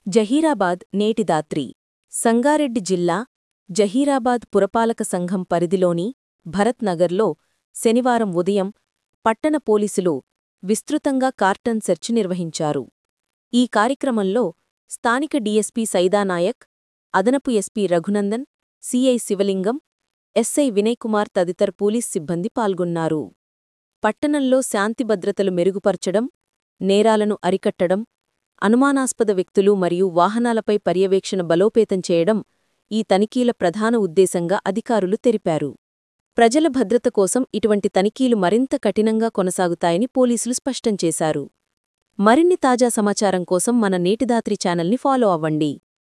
జహీరాబాద్ నేటిదాత్రి సంగారెడ్డి జిల్లా జహీరాబాద్ పురపాలక సంఘం పరిధిలోని భరత్ నగర్లో శనివారం ఉదయం పట్టణ పోలీసులు విస్తృతంగా కార్టన్ సెర్చ్ నిర్వహించారు ఈ కార్యక్రమంలో స్థానిక డీఎస్పీ సైదానాయక్ అదనపు SP Raghunandan CI Sivalingam SI Vinaykumar తదితర పోలీస్ సిబ్బంది పాల్గొన్నారు పట్టణంలో శాంతి భద్రతలు మెరుగుపరచడం నేరాలను అరికట్టడం అనుమానాస్పద వ్యక్తులు మరియు వాహనాలపై పర్యవేక్షణ బలోపేతం చేయడం ఈ తనిఖీల ప్రధాన ఉద్దేశంగా అధికారులు తెలిపారు ప్రజల భద్రత కోసం ఇటువంటి తనిఖీలు మరింత కఠినంగా కొనసాగుతాయని పోలీసులు స్పష్టం చేశారు మరిన్ని తాజా సమాచారం కోసం మన నేటిదాత్రి ఛానల్ని ఫాలో అవ్వండి